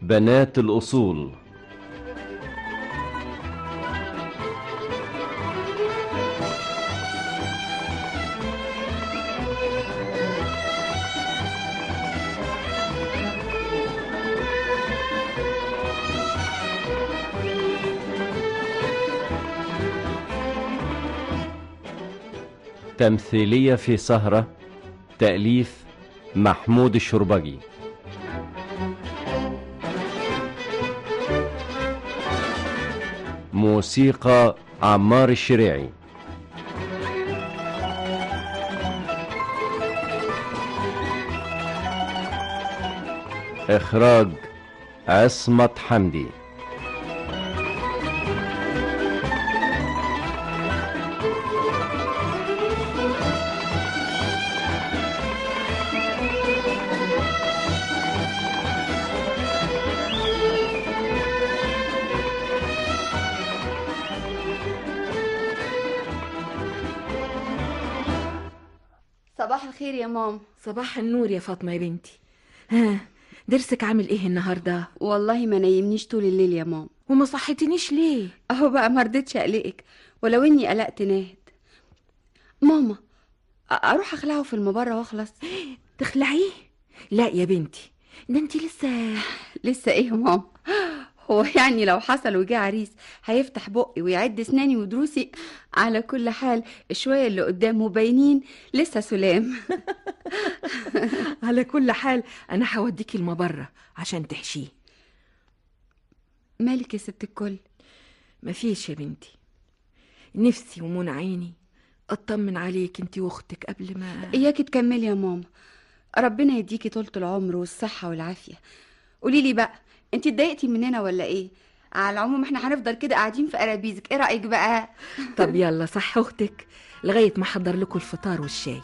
بنات الأصول تمثيلية في سهرة تأليف محمود الشربجي موسيقى عمار الشريعي إخراج عصمت حمدي صباح الخير يا ماما صباح النور يا فاطمة يا بنتي ها درسك عامل ايه النهاردة والله ما نايمنيش طول الليل يا ماما وما صحتنيش ليه اهو بقى ما رضيتش اقلقك ولو اني قلقت ناهد ماما أ- اروح اخلعه في المبرة واخلص تخلعيه لا يا بنتي ده انت لسه لسه ايه يا ماما هو يعني لو حصل وجه عريس هيفتح بقي ويعد اسناني ودروسي على كل حال الشوية اللي قدامه باينين لسه سلام على كل حال انا هوديكي المبرة عشان تحشيه مالك يا ست الكل مفيش يا بنتي نفسي ومنى عيني اطمن عليك انت واختك قبل ما اياكي تكملي يا ماما ربنا يديكي طولة العمر والصحة والعافية قولي لي بقى انت اتضايقتي مننا ولا ايه على العموم احنا هنفضل كده قاعدين في قرابيزك ايه رأيك بقى طب يلا صح اختك لغاية ما احضر لكم الفطار والشاي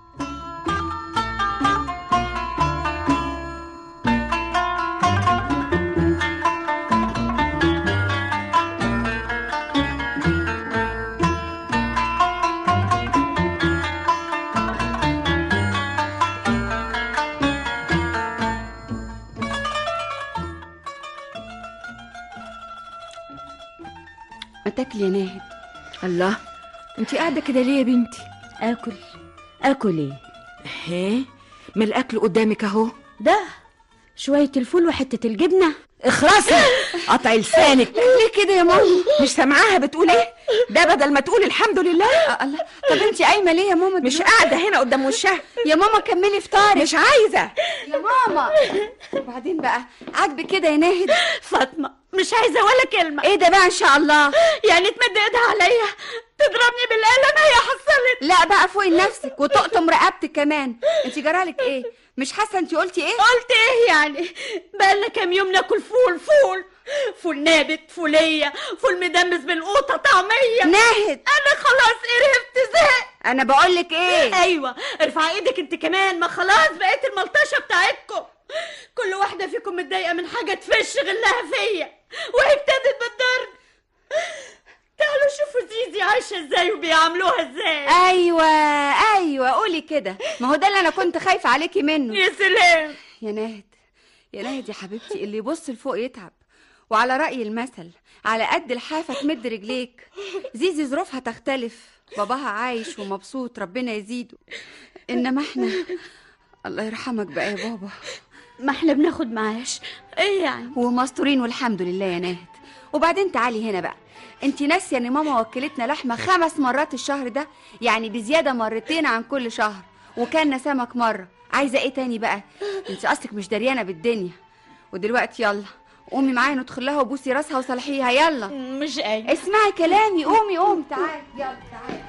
ما تاكلي يا ناهد الله انت قاعدة كده ليه يا بنتي اكل اكل ايه ها ما الاكل قدامك اهو ده شويه الفول وحته الجبنه اخرسي قطعي لسانك ليه كده يا ماما مش سامعاها بتقول ايه ده بدل ما تقول الحمد لله آه، الله طب انت قايمه ليه يا ماما مش دلوقتي؟ قاعدة هنا قدام وشها يا ماما كملي فطارك مش عايزة يا ماما وبعدين بقى عاجبك كده يا ناهد فاطمه مش عايزه ولا كلمه ايه ده بقى ان شاء الله يعني تمد ايدها عليا تضربني بالقلم هي حصلت لا بقى فوقي لنفسك وتقطم رقبتك كمان انت جرالك ايه مش حاسه انت قلتي ايه قلت ايه يعني بقالنا كام يوم ناكل فول فول فول نابت فوليه فول مدمس بالقوطه طعميه ناهد انا خلاص قرفت زهقت انا بقول لك ايه ايوه ارفع ايدك انت كمان ما خلاص بقيت الملطشه بتاعتكم كل واحده فيكم متضايقه من حاجه تفش غلها فيا وهي ابتدت بالضرب تعالوا شوفوا زيزي عايشه ازاي وبيعاملوها ازاي ايوه ايوه قولي كده ما هو ده اللي انا كنت خايفه عليكي منه يا سلام يا ناهد يا ناهد يا حبيبتي اللي يبص لفوق يتعب وعلى رأي المثل على قد الحافة تمد رجليك زيزي ظروفها تختلف باباها عايش ومبسوط ربنا يزيده انما احنا الله يرحمك بقى يا بابا ما احنا بناخد معاش ايه يعني ومستورين والحمد لله يا ناهد وبعدين تعالي هنا بقى انت ناسيه ان ماما وكلتنا لحمه خمس مرات الشهر ده يعني بزياده مرتين عن كل شهر وكان سمك مره عايزه ايه تاني بقى انت اصلك مش دريانه بالدنيا ودلوقتي يلا قومي معايا ندخل لها وبوسي راسها وصلحيها يلا مش قايم اسمعي كلامي قومي قومي تعالي يلا تعالي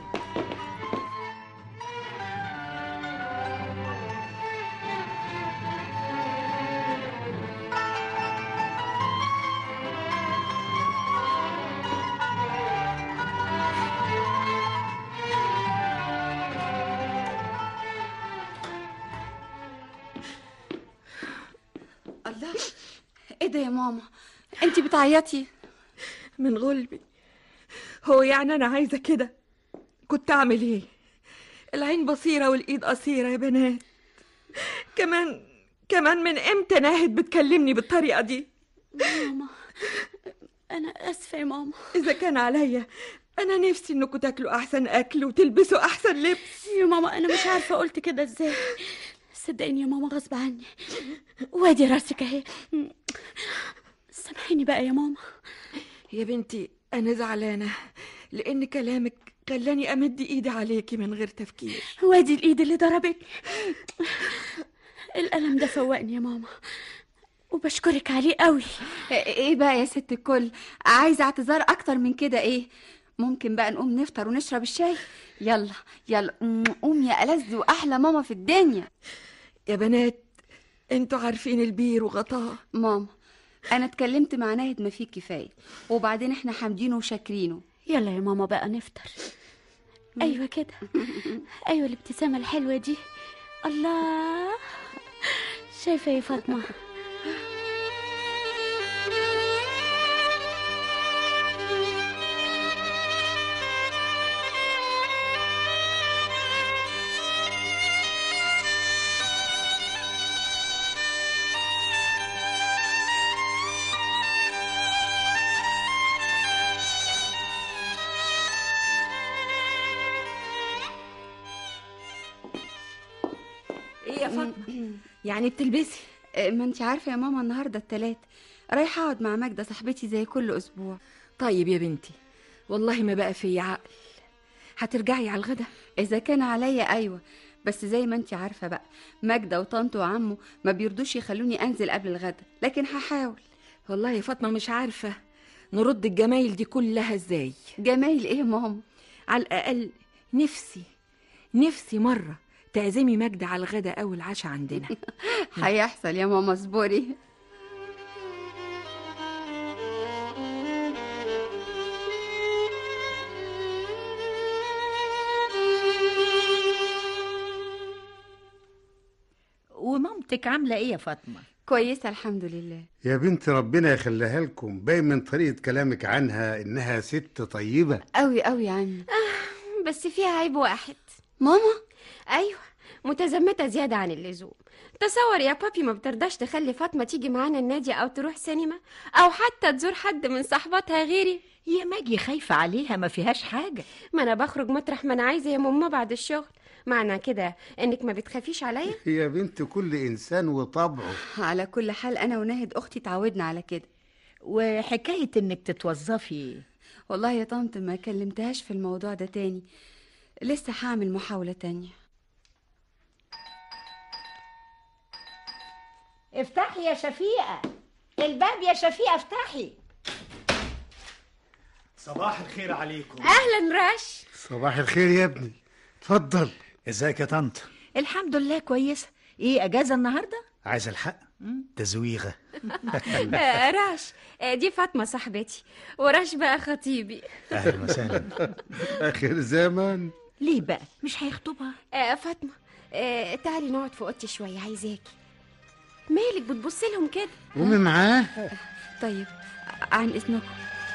الله ايه ده يا ماما انت بتعيطي من غلبي هو يعني انا عايزه كده كنت اعمل ايه العين بصيره والايد قصيره يا بنات كمان كمان من امتى ناهد بتكلمني بالطريقة دي ماما انا اسفه يا ماما إذا كان عليا أنا نفسي إنكم تاكلوا أحسن أكل وتلبسوا أحسن لبس يا ماما انا مش عارفه قلت كده ازاي صدقيني يا ماما غصب عني وادي راسك اهي سامحيني بقى يا ماما يا بنتي أنا زعلانة لأن كلامك خلاني أمد إيدي عليكي من غير تفكير وادي الايد اللي ضربتني الألم ده فوقني يا ماما وبشكرك عليه قوي ايه بقى يا ست الكل عايزه اعتذار اكتر من كده ايه ممكن بقى نقوم نفطر ونشرب الشاي يلا يلا أم، قوم يا ألذ واحلى ماما في الدنيا يا بنات انتوا عارفين البير وغطاه ماما انا اتكلمت مع ناهد ما فيه كفايه وبعدين احنا حامدينه وشاكرينه يلا يا ماما بقى نفطر ايوه كده ايوه الابتسامه الحلوه دي الله شايفه يا فاطمه ايه يا فاطمة يعني بتلبسي إيه، ما انت عارفه يا ماما النهارده التلات رايحه اقعد مع ماجده صاحبتي زي كل اسبوع طيب يا بنتي والله ما بقى في عقل هترجعي على الغدا اذا كان عليا ايوه بس زي ما انت عارفه بقى ماجده وطنط وعمه ما بيرضوش يخلوني انزل قبل الغدا لكن هحاول والله يا فاطمة مش عارفة نرد الجمايل دي كلها ازاي جمايل ايه يا ماما على الأقل نفسي نفسي مرة تعزمي ماجدة على الغدا أو العشاء عندنا هيحصل يا ماما اصبري ومامتك عاملة ايه يا فاطمة؟ كويسه الحمد لله يا بنت ربنا يخليها لكم باين من طريقة كلامك عنها إنها ست طيبة قوي قوي يا عمي بس فيها عيب واحد ماما ايوه متزمتة زيادة عن اللزوم تصور يا بابي ما بترضاش تخلي فاطمة تيجي معانا النادي أو تروح سينما أو حتى تزور حد من صحباتها غيري يا ماجي خايفة عليها ما فيهاش حاجة ما أنا بخرج مطرح ما أنا عايزة يا ماما بعد الشغل معنى كده إنك ما بتخافيش عليا يا بنت كل إنسان وطبعه على كل حال انا وناهد اختي اتعودنا على كده وحكاية انك تتوظفي والله يا طنط ما كلمتهاش في الموضوع ده تاني لسه هعمل محاولة تانية افتحي يا شفيقة الباب يا شفيقة افتحي صباح الخير عليكم أهلا راش صباح الخير يا ابني اتفضل ازيك يا طنط الحمد لله كويسة ايه اجازة النهاردة عايز الحق تزويغه آه، راش آه، دي فاطمة صاحبتي وراش بقى خطيبي اهلا وسهلا آخر زمن ليه بقى مش هيخطبها آه، فاطمة آه، تعالي نقعد في أوضتي شوية عايزاكي مالك بتبصي لهم كده قومي معاه طيب عن اذنكم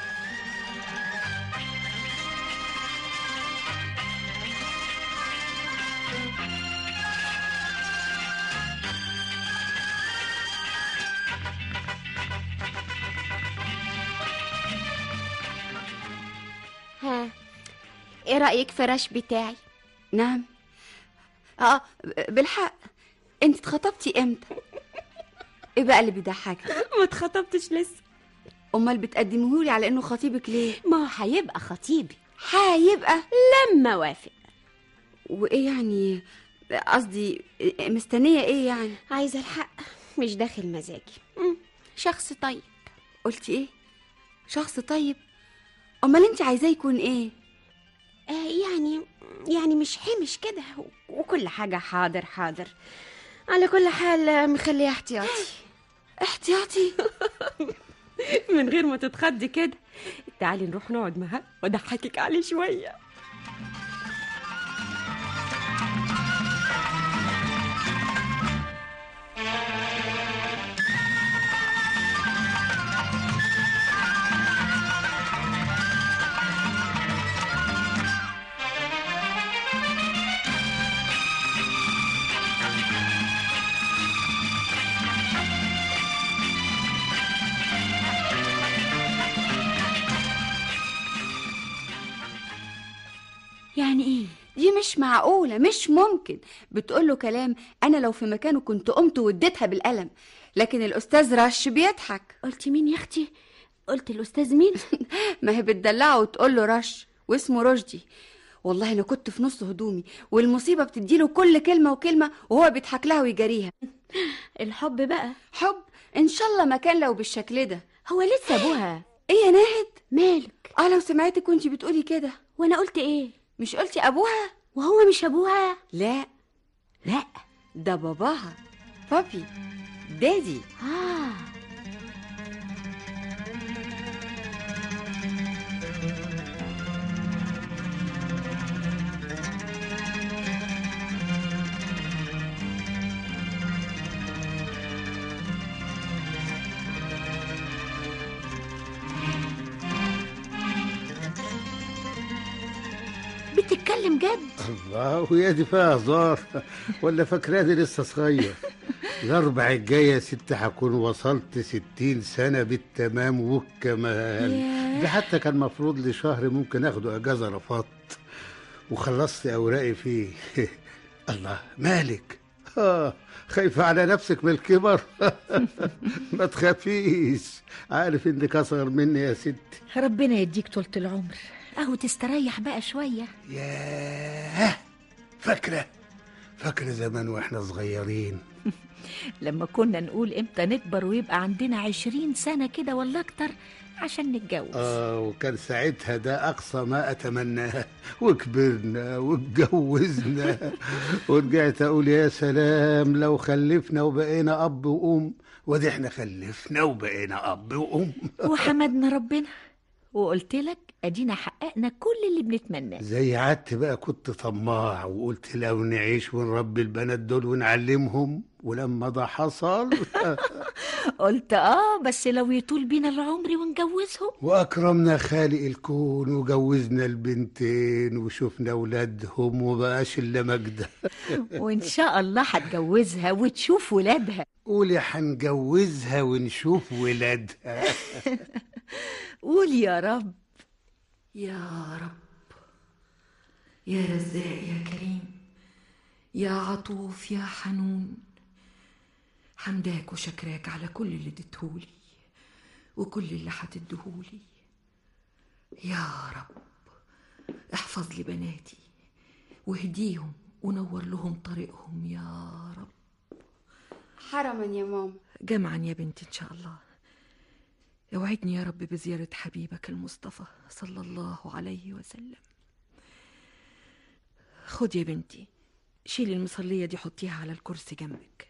ها ايه رأيك في راش بتاعي نعم اه بالحق انت اتخطبتي امتى ايه بقى اللي بيضحكك ما اتخطبتش لسه امال بتقدمهولي على انه خطيبك ليه ما هو هيبقى خطيبي هيبقى لما وافق وايه يعني قصدي مستنيه ايه يعني عايزة الحق مش داخل مزاجي مم، شخص طيب قلتي ايه شخص طيب امال انت عايزاه يكون ايه آه يعني يعني مش حمش كده وكل حاجة حاضر حاضر على كل حال آه، مخليه احتياطي احتياطي من غير ما تتخضي كده تعالي نروح نقعد معاه واضحكك عليه شوية مش معقولة مش ممكن بتقول له كلام أنا لو في مكانه كنت قمت واديتها بالقلم لكن الأستاذ رش بيضحك قلت مين يا اختي قلت الاستاذ مين ما هي بتدلعه وتقول له رش واسمه رشدي والله انا كنت في نص هدومي والمصيبه بتديله كل كلمه وكلمه وهو بيضحك لها ويجاريها الحب بقى حب ان شاء الله ما كان لو بالشكل ده هو لسه ابوها ايه يا ناهد مالك اه لو سمعتك وانتي بتقولي كده وانا قلت ايه مش قلتي ابوها وهو مش ابوها لا لا ده باباها بابي دادي اه بتتكلم جد الله وهي دي فيها هزار ولا فاكراني لسه صغير الأربع الجاية يا ست هكون وصلت ستين سنة بالتمام والكمال ده حتى كان مفروض لي شهر ممكن اخده اجازة رفضت وخلصت اوراقي فيه الله مالك آه خايفة على نفسك من الكبر ما تخافيش عارف انك اصغر مني يا ستي ربنا يديك طولة العمر اهو تستريح بقى شويه ياه فاكرة فاكرة زمان واحنا صغيرين لما كنا نقول امتى نكبر ويبقى عندنا عشرين سنة كده ولا أكتر عشان نتجوز اه وكان ساعتها ده اقصى ما اتمناه وكبرنا واتجوزنا ورجعت اقول يا سلام لو خلفنا وبقينا اب وام وادي احنا خلفنا وبقينا اب وام وحمدنا ربنا وقلت لك ادينا حققنا كل اللي بنتمناه زي عدت بقى كنت طماع وقلت لو نعيش ونربي البنات دول ونعلمهم ولما ده حصل قلت اه بس لو يطول بينا العمر ونجوزهم واكرمنا خالق الكون وجوزنا البنتين وشفنا اولادهم وبقاش الا مجده وان شاء الله هتجوزها وتشوف ولادها قولي هنجوزها ونشوف ولادها قول يا رب يا رب يا رزاق يا كريم يا عطوف يا حنون حمداك وشكراك على كل اللي اديتهولي وكل اللي هتديهولي يا رب احفظ لي بناتي واهديهم ونور لهم طريقهم يا رب حرما يا ماما جمعا يا بنتي ان شاء الله اوعدني يا رب بزيارة حبيبك المصطفى صلى الله عليه وسلم خد يا بنتي شيلي المصلية دي حطيها على الكرسي جنبك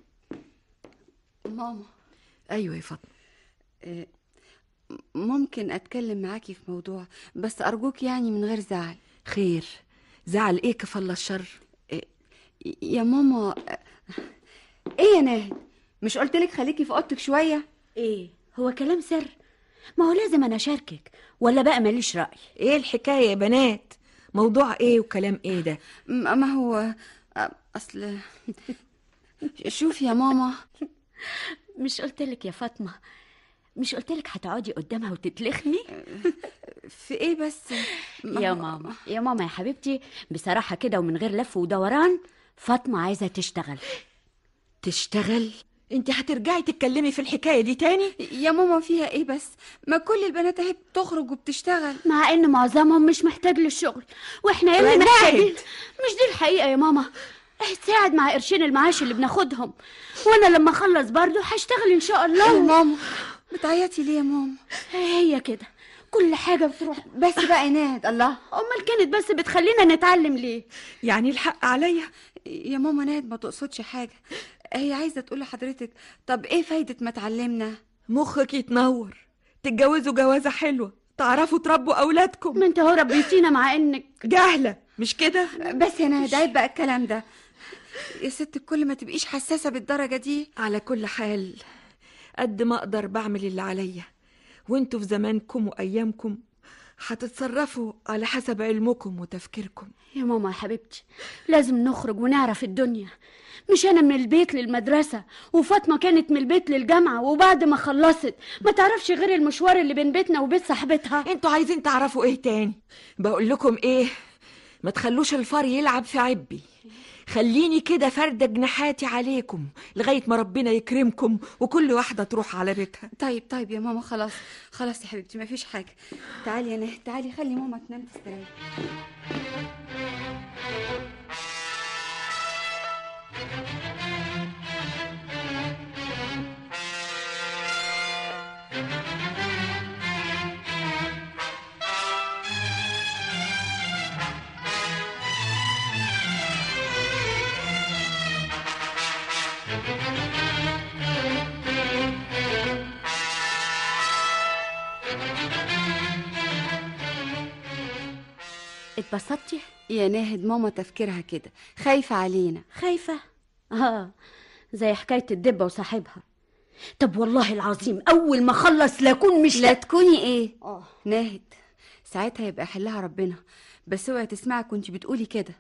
ماما ايوه يا فاطمة آه، ممكن اتكلم معاكي في موضوع بس ارجوك يعني من غير زعل خير زعل ايه كفل الشر يا ماما آه، ايه يا ناهد مش قلتلك خليكي في اوضتك شويه ايه هو كلام سر ما هو لازم انا اشاركك ولا بقى ماليش راي ايه الحكاية يا بنات موضوع ايه وكلام ايه ده م- ما هو آه، اصل شوف يا ماما مش قلتلك يا فاطمه مش قلتلك هتقعدي قدامها وتتلخني في ايه بس ما يا هو- ماما يا ماما يا حبيبتي بصراحه كده ومن غير لف ودوران فاطمه عايزه تشتغل تشتغل انت هترجعي تتكلمي في الحكاية دي تاني يا ماما فيها ايه بس ما كل البنات اهي بتخرج وبتشتغل مع ان معظمهم مش محتاج للشغل واحنا ايه اللي وناهد. محتاجين مش دي الحقيقه يا ماما هتساعد مع قرشين المعاش اللي بناخدهم وانا لما اخلص برضه هشتغل ان شاء يا الله ماما بتعيطي ليه يا ماما هي كده كل حاجه بتروح بس بقى يا ناهد الله امال كانت بس بتخلينا نتعلم ليه يعني الحق عليا يا ماما ناهد ما تقصدش حاجه هي عايزه تقول لحضرتك طب ايه فايده ما اتعلمنا مخك يتنور تتجوزوا جوازة حلوة تعرفوا تربوا أولادكم ما انت هو ربيتينا مع انك جاهلة مش كده بس يا ناهد عيب بقى الكلام ده يا ست الكل ما تبقيش حساسه بالدرجه دي على كل حال قد ما أقدر بعمل اللي عليا وانتوا في زمانكم وأيامكم هتتصرفوا على حسب علمكم وتفكيركم يا ماما يا حبيبتي لازم نخرج ونعرف الدنيا مش انا من البيت للمدرسة وفاطمة كانت من البيت للجامعة وبعد ما خلصت ما تعرفش غير المشوار اللي بين بيتنا وبيت صاحبتها انتوا عايزين تعرفوا ايه تاني بقول لكم ايه ما تخلوش الفار يلعب في عبي خليني كده فردة جناحاتي عليكم لغاية ما ربنا يكرمكم وكل واحدة تروح على بيتها طيب طيب يا ماما خلاص خلاص يا حبيبتي مفيش حاجه تعالي يا نهد تعالي خلي ماما تنام تستريح اتبسطتي يا ناهد ماما تفكيرها كده خايفه علينا خايفة اه زي حكاية الدبة وصاحبها طب والله العظيم أول ما أخلص لاكون مش لا تكوني ايه آه. ناهد ساعتها يبقى يحلها ربنا بس اوعي تسمعك وانت بتقولي كده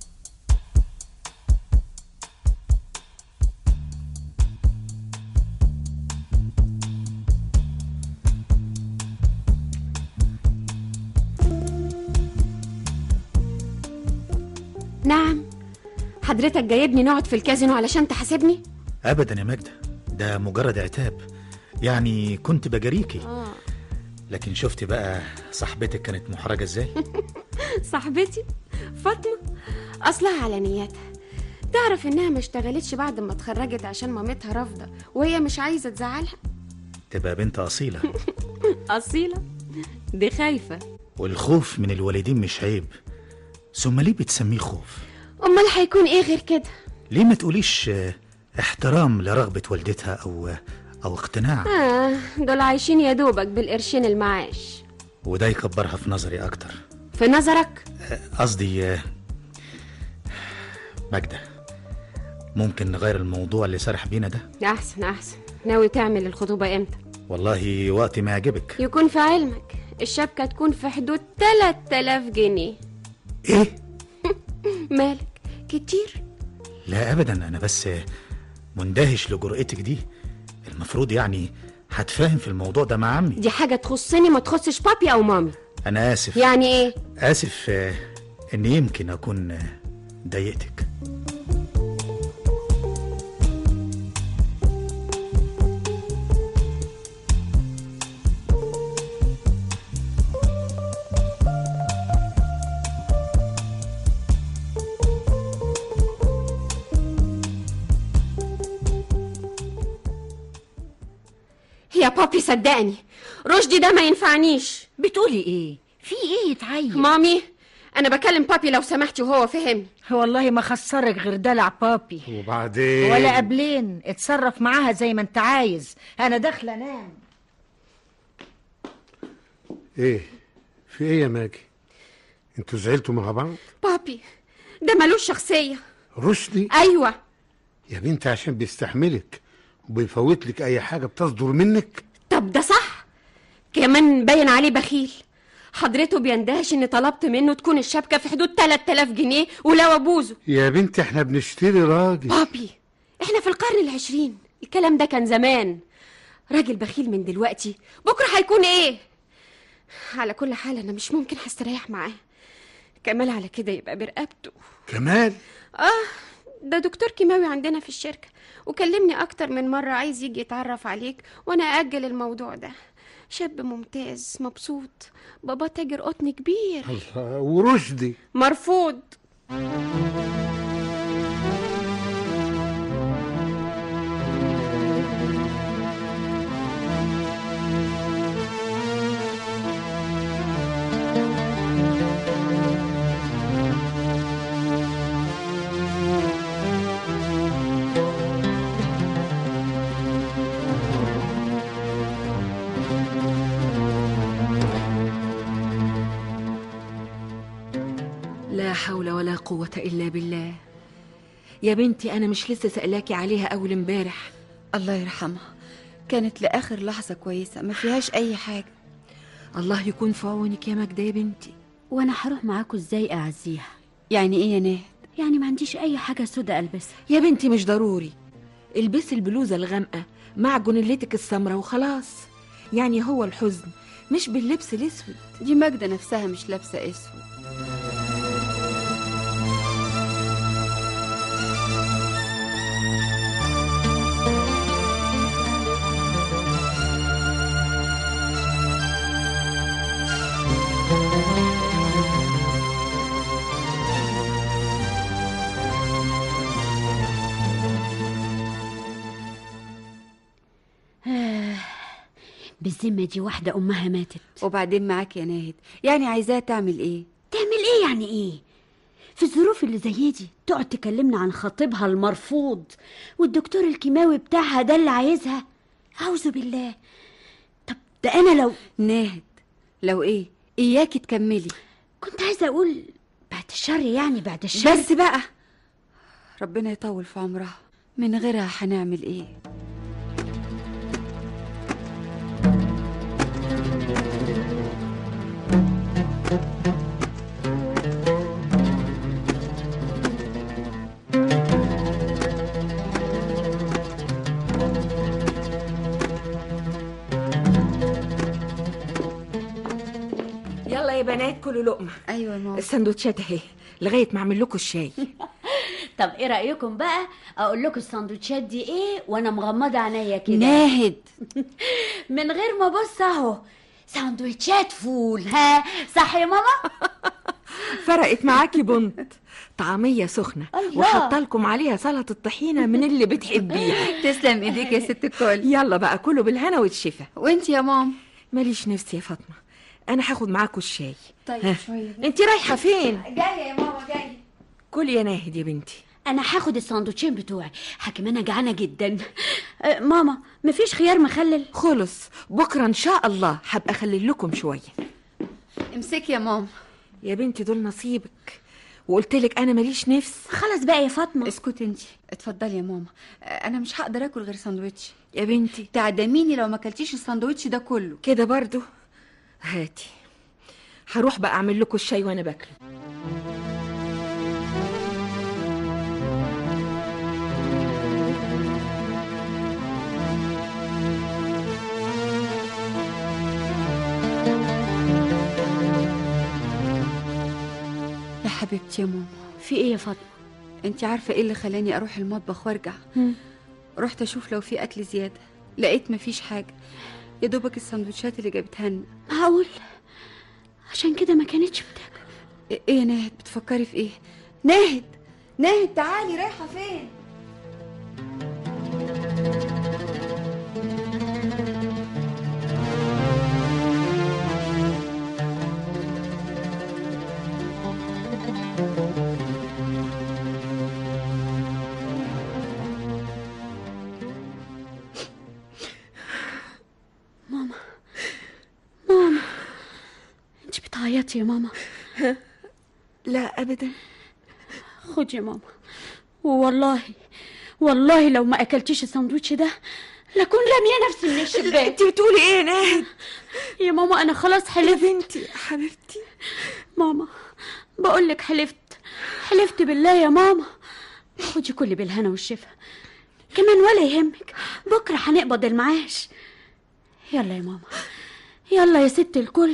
نعم حضرتك جايبني نقعد في الكازينو علشان تحاسبني ابدا يا ماجده ده مجرد عتاب يعني كنت بجريكي اه لكن شفتي بقى صاحبتك كانت محرجه ازاي صاحبتي فاطمة أصلها على نياتها تعرف إنها ما اشتغلتش بعد ما اتخرجت عشان مامتها رافضة وهي مش عايزة تزعلها تبقى بنت اصيله أصيلة دي خايفة والخوف من الوالدين مش عيب ثم ليه بتسميه خوف أمال هيكون إيه غير كده ليه ما تقوليش آه، احترام لرغبه والدتها او او اقتناع آه دول عايشين يا دوبك بالقرشين المعاش وده يكبرها في نظري اكتر في نظرك قصدي آه، ماجدة ممكن نغير الموضوع اللي سرح بينا ده أحسن أحسن ناوي تعمل الخطوبة إمتى والله وقت ما يعجبك يكون في علمك الشبكة تكون في حدود 3000 جنيه ايه مالك كتير لا ابدا انا بس مندهش لجرأتك دي المفروض يعني هتفاهم في الموضوع ده مع عمي دي حاجة تخصني ما تخصش بابي أو مامي انا اسف يعني إيه اسف آه، ان يمكن اكون آه، ضايقتك يا بابي صدقني رشدي ده ما ينفعنيش بتقولي ايه في ايه يتعين مامي انا بكلم بابي لو سمحتي وهو فهمني والله ما خسرك غير دلع بابي وبعدين ولا قبلين اتصرف معاها زي ما انت عايز انا داخله انام ايه في ايه يا ماجي انتوا زعلتوا مع بعض بابي ده ملوش شخصية رشدي ايوه يا بنتي عشان بيستحملك وبيفوت لك اي حاجه بتصدر منك طب ده صح كمان باين عليه بخيل حضرته بيندهش اني طلبت منه تكون الشبكة في حدود 3000 جنيه ولو ابوزه يا بنتي احنا بنشتري راجل بابي احنا في القرن العشرين الكلام ده كان زمان راجل بخيل من دلوقتي بكرة هيكون ايه على كل حال انا مش ممكن هستريح معاه كمال على كده يبقى برقبته كمال اه ده دكتور كيماوي عندنا في الشركة وكلمني أكتر من مرة عايز يجي يتعرف عليك وأنا أجل الموضوع ده شاب ممتاز مبسوط بابا تاجر قطن كبير الله ورشدي مرفوض لا حول ولا قوة إلا بالله يا بنتي أنا مش لسه سألاكي عليها أول امبارح الله يرحمها كانت لاخر لحظه كويسه ما فيهاش اي حاجه الله يكون في عونك يا ماجدة يا بنتي وانا هروح معاكم ازاي اعزيها يعني ايه يا ناهد يعني ما عنديش اي حاجه سودا البسها يا بنتي مش ضروري البسي البلوزة الغامقة مع جونيلتك السمرة وخلاص يعني هو الحزن مش باللبس الأسود دي ماجدة نفسها مش لابسة اسود بالذمة دي واحدة أمها ماتت وبعدين معاك يا ناهد يعني عايزاها تعمل ايه تعمل إيه يعني إيه؟ في الظروف اللي زي دي تقعد تكلمنا عن خطيبها المرفوض والدكتور الكيماوي بتاعها ده اللي عايزها أعوذ بالله طب ده أنا لو ناهد لو ايه اياكي تكملي كنت عايزة أقول بعد الشر يعني بعد الشر بس بقى ربنا يطول في عمرها من غيرها هنعمل ايه يلا يا بنات كلوا لقمه ايوه يا ماما السندوتشات اهي لغايه ما اعمل لكم الشاي طب إيه رأيكم بقى أقول لكم السندوتشات دي إيه وأنا مغمضة عينيا كده ناهد من غير ما أبص أهو سندوتشات فول ها صح يا ماما فرقت معاكي بنت طعميه سخنه الله. وحاطه لكم عليها سلطه الطحينه من اللي بتحبيها تسلم ايديك يا ست الكل يلا بقى كلوا بالهنا والشفا وانت يا ماما ماليش نفسي يا فاطمه انا هاخد معاكم الشاي طيب شويه انت رايحه فين جايه يا ماما جايه كل يا ناهد يا بنتي انا هاخد الساندوتشين بتوعي حكم انا جعانه جدا أه، ماما مفيش خيار مخلل خلص بكره ان شاء الله هبقى اخلي لكم شويه امسكي يا ماما يا بنتي دول نصيبك وقلت لك انا ماليش نفس خلاص بقى يا فاطمه اسكتي انت اتفضلي يا ماما انا مش هقدر اكل غير ساندوتش يا بنتي تعدميني لو ما اكلتيش الساندوتش ده كله كده برضو هاتي هروح بقى اعمل لكم الشاي وانا باكله يا حبيبتي يا ماما في ايه يا فاطمه انت عارفه ايه اللي خلاني اروح المطبخ وارجع رحت اشوف لو في اكل زياده لقيت مفيش حاجه يا دوبك السندوتشات اللي جابتها لنا معقول عشان كده ما كانتش بتاكل ايه إيه يا ناهد بتفكري في ايه ناهد ناهد تعالي رايحه فين انت بتعيطي يا ماما لا ابدا خدي يا ماما والله والله لو ما اكلتيش الساندوتش ده لكون راميه نفسي من الشباك انت بتقولي ايه يا ناهد يا ماما انا خلاص يا حلفت بنتي حبيبتي ماما بقول لك حلفت حلفت بالله يا ماما خدي كل بالهنا والشفا كمان ولا يهمك بكره هنقبض المعاش يلا يا ماما يلا يا ست الكل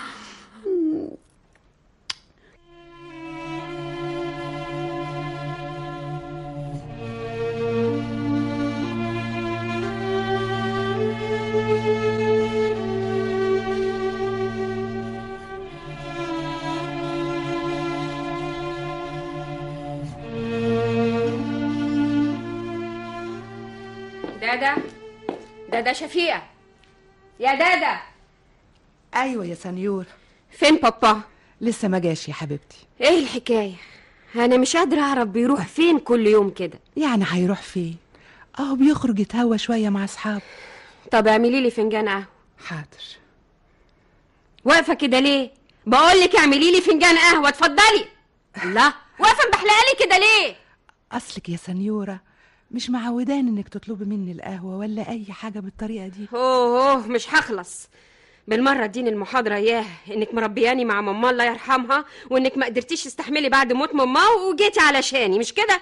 دادا دادا شفيقة يا دادا ايوه يا سنيور فين بابا لسه ما جاش يا حبيبتي ايه الحكاية انا مش قادرة اعرف بيروح فين كل يوم كده يعني هيروح فين اهو بيخرج يتهوى شويه مع اصحابه طب اعملي لي فنجان قهوة حاضر واقفة كده ليه بقول لك اعملي لي فنجان قهوة اتفضلي الله واقفة مبحلقالي كده ليه اصلك يا سنيوره مش معودان انك تطلبي مني القهوه ولا اي حاجه بالطريقه دي اوه أوه، مش هخلص بالمرة اديني المحاضرة اياه انك مربياني مع ماما الله يرحمها وانك ما قدرتيش تستحملي بعد موت ماما وجيتي علشاني مش كده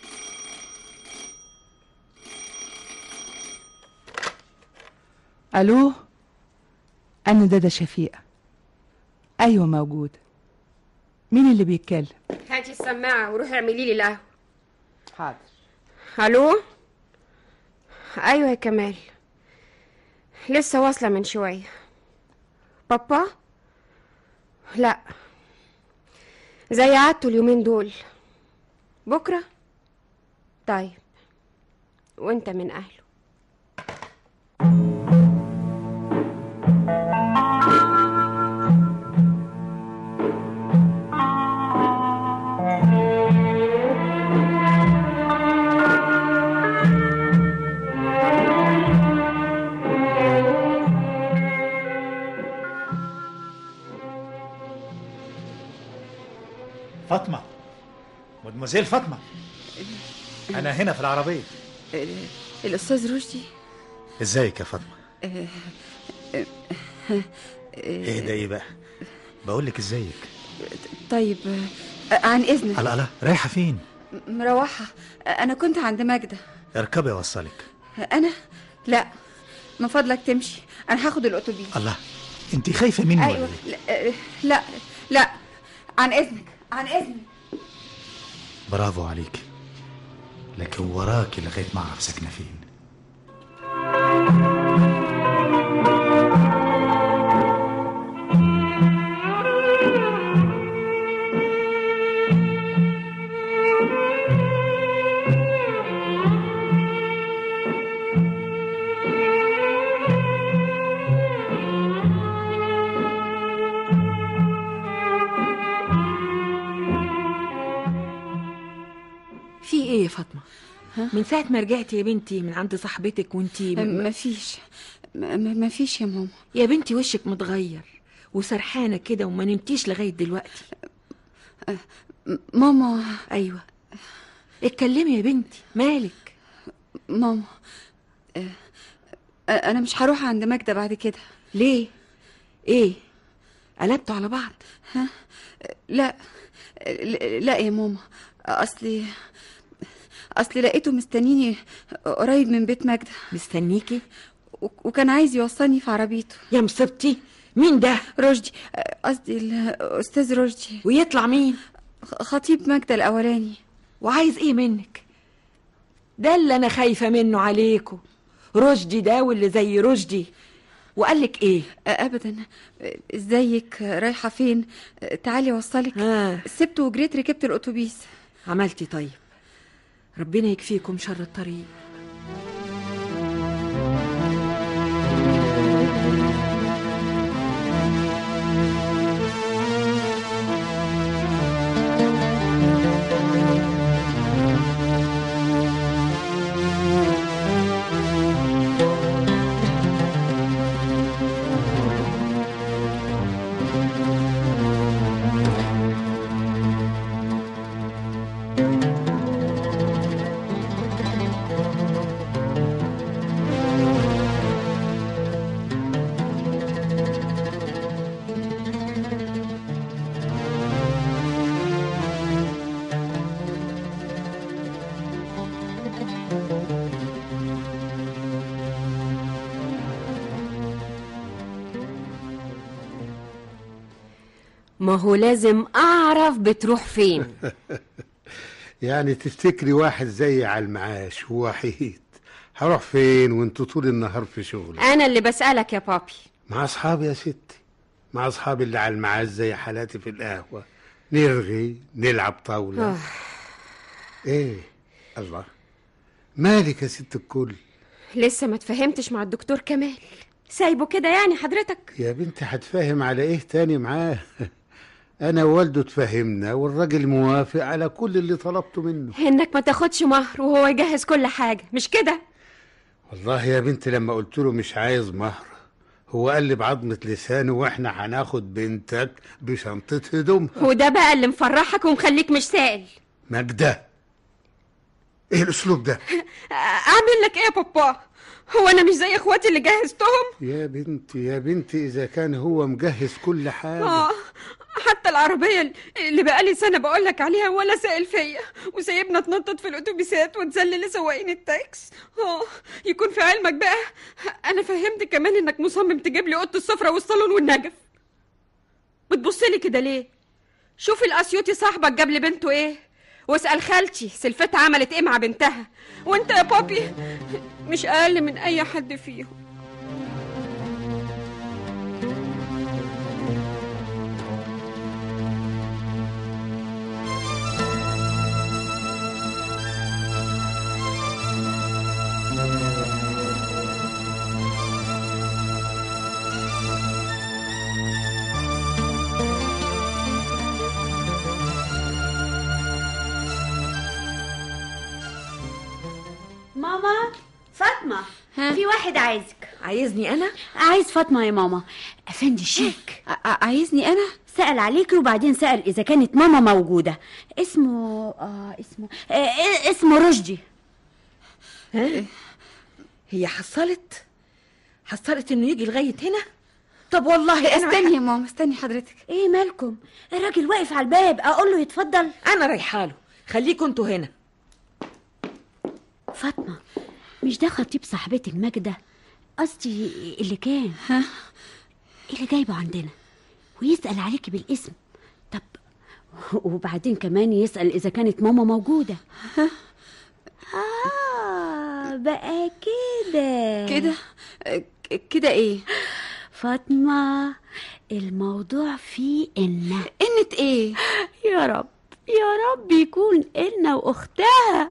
الو انا دادا شفيقه ايوه موجود مين اللي بيتكلم هاتي السماعة وروحي اعملي لي القهوة حاضر الو ايوه يا كمال لسه واصله من شويه بابا لا زي عادته اليومين دول بكره طيب وانت من اهله مدموزيل فاطمه انا هنا في العربيه ال- الاستاذ رشدي ازيك يا فاطمه آه، آه، آه، ايه ده ايه بقى بقول لك ازيك طيب آه، عن اذنك الله الله رايحه فين م- مروحه آه، انا كنت عند ماجده اركبي اوصلك آه، انا لا من فضلك تمشي انا هاخد الاتوبيس الله انت خايفه مني ولا ايوه ايه لا آه، لا لا عن اذنك عن اذنك برافو عليك لكن وراكي لغايه ما اعرف ساكنه فين في ايه يا فاطمه من ساعه ما رجعتي يا بنتي من عند صاحبتك وانتي آه، مفيش م- م- مفيش يا ماما يا بنتي وشك متغير وسرحانه كده وما نمتيش لغايه دلوقتي م- ماما ايوه اتكلمي يا بنتي مالك ماما آه، آه، انا مش هروح عند ماجده بعد كده ليه ايه قلبتوا على بعض لا لا يا ماما اصلي اصلي لقيته مستنيني قريب من بيت ماجده مستنيكي و- وكان عايز يوصلني في عربيته يا مصيبتي مين ده رشدي آه، قصدي الاستاذ رشدي ويطلع مين خ- خطيب ماجده الاولاني وعايز ايه منك ده اللي انا خايفه منه عليكم رشدي ده واللي زي رشدي وقالك ايه آه، ابدا آه، ازيك آه، رايحه فين آه، تعالي اوصلك ها سبته وجريت ركبت الاتوبيس عملتي طيب ربنا يكفيكم شر الطريق ما هو لازم اعرف بتروح فين يعني تفتكري واحد زي على المعاش ووحيد هروح فين وانتوا طول النهار في شغل انا اللي بسألك يا بابي مع اصحابي يا ستي مع اصحابي اللي على المعاش زي حالاتي في القهوه نرغي نلعب طاوله آه. ايه الله مالك يا ست الكل لسه ما تفهمتش مع الدكتور كمال سايبه كده يعني حضرتك يا بنتي هتفهم على ايه تاني معاه انا ووالده اتفاهمنا والراجل موافق على كل اللي طلبته منه انك ما تاخدش مهر وهو يجهز كل حاجة مش كده والله يا بنتي لما قلت له مش عايز مهر هو قال لي بعضمة لسانه واحنا هناخد بنتك بشنطة هدومها وده بقى اللي مفرحك ومخليك مش سائل مجدة ايه الاسلوب ده اعمل لك ايه يا بابا هو انا مش زي اخواتي اللي جهزتهم يا بنتي يا بنتي اذا كان هو مجهز كل حاجة اه حتى العربية اللي بقالي سنة بقولك عليها ولا سائل فيا وسايبنا نتنطط في الأتوبيسات ونسلي لسواقين التاكس اه يكون في علمك بقى أنا فهمت كمان إنك مصمم تجيب لي أوضة السفرة والصالون والنجف بتبصلي كده ليه؟ شوفي الأسيوطي صاحبك جاب لي بنته إيه واسأل خالتي سلفتها عملت إيه مع بنتها وأنت يا بابي مش أقل من أي حد فيهم ماما فاطمة في واحد عايزك عايزني انا عايز فاطمة يا ماما أفندي شيك ع- عايزني انا سأل عليكي وبعدين سأل إذا كانت ماما موجودة اسمه آه اسمه آه آه، اسمه رشدي ها؟ هي حصلت حصلت انه يجي لغايه هنا طب والله انا استني يا ماما استني حضرتك ايه مالكم الراجل واقف على الباب اقول له يتفضل انا رايحه له خليكوا انتوا هنا فاطمة مش ده خطيب صاحبتك ماجدة قصدي اللي كان ها اللي جايبه عندنا ويسأل عليكي بالاسم طب وبعدين كمان يسأل إذا كانت ماما موجودة آه بقى كده كده ك- كده ايه فاطمة الموضوع فيه إن قنة ايه يا رب يا رب يكون إن وأختها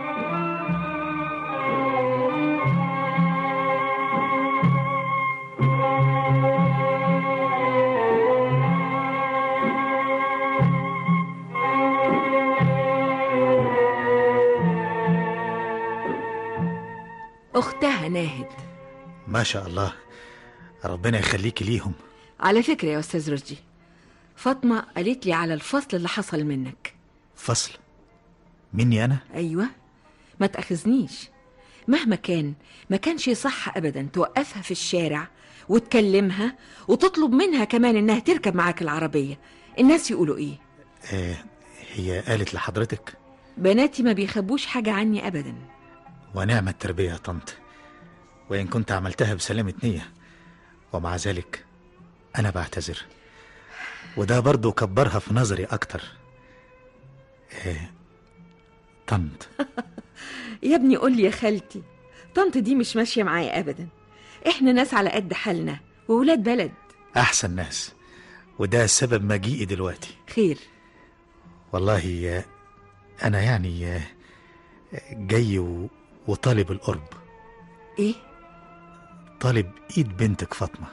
اختها ناهد ما شاء الله ربنا يخليكي ليهم على فكره يا استاذ رشدي فاطمه قالت لي على الفصل اللي حصل منك فصل مني أنا ايوه ما تاخذنيش مهما كان ما كانش صح ابدا توقفها في الشارع وتكلمها وتطلب منها كمان انها تركب معاك العربيه الناس يقولوا ايه آه هي قالت لحضرتك بناتي ما بيخبوش حاجه عني ابدا ونعم التربية يا طنط وإن كنت عملتها بسلامة نية ومع ذلك أنا بعتذر وده برضو كبرها في نظري أكتر إيه طنط يا ابني قول لي يا خالتي طنط دي مش ماشيه معايا ابدا احنا ناس على قد حالنا وولاد بلد أحسن ناس وده سبب مجيئي دلوقتي خير والله آه، أنا يعني آه، جاي و- وطالب القرب ايه طالب إيد بنتك فاطمة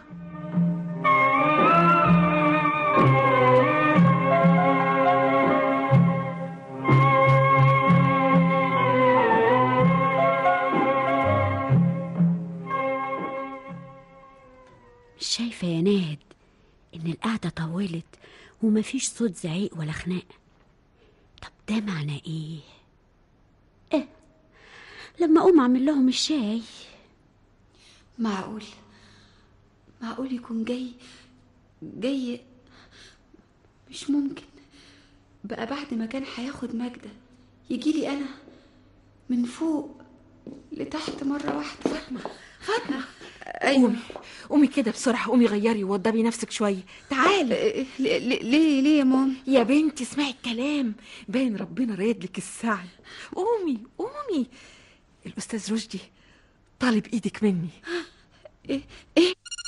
مش شايفة يا ناهد إن القعدة طولت ومفيش صوت زعيق ولا خناق طب ده معناه إيه؟ إيه لما أقوم أعمل لهم الشاي معقول معقول يكون جاي جاي مش ممكن بقى بعد ما كان هياخد ماجدة يجيلي أنا من فوق لتحت مرة واحدة فاطمة فاطمة أيوة قومي قومي كده بسرعه قومي غيري ووضبي نفسك شويه تعالي ليه ليه يا ماما يا بنتي اسمعي الكلام باين ربنا رايد لك السعد قومي قومي الاستاذ رشدي طالب ايدك مني ايه ايه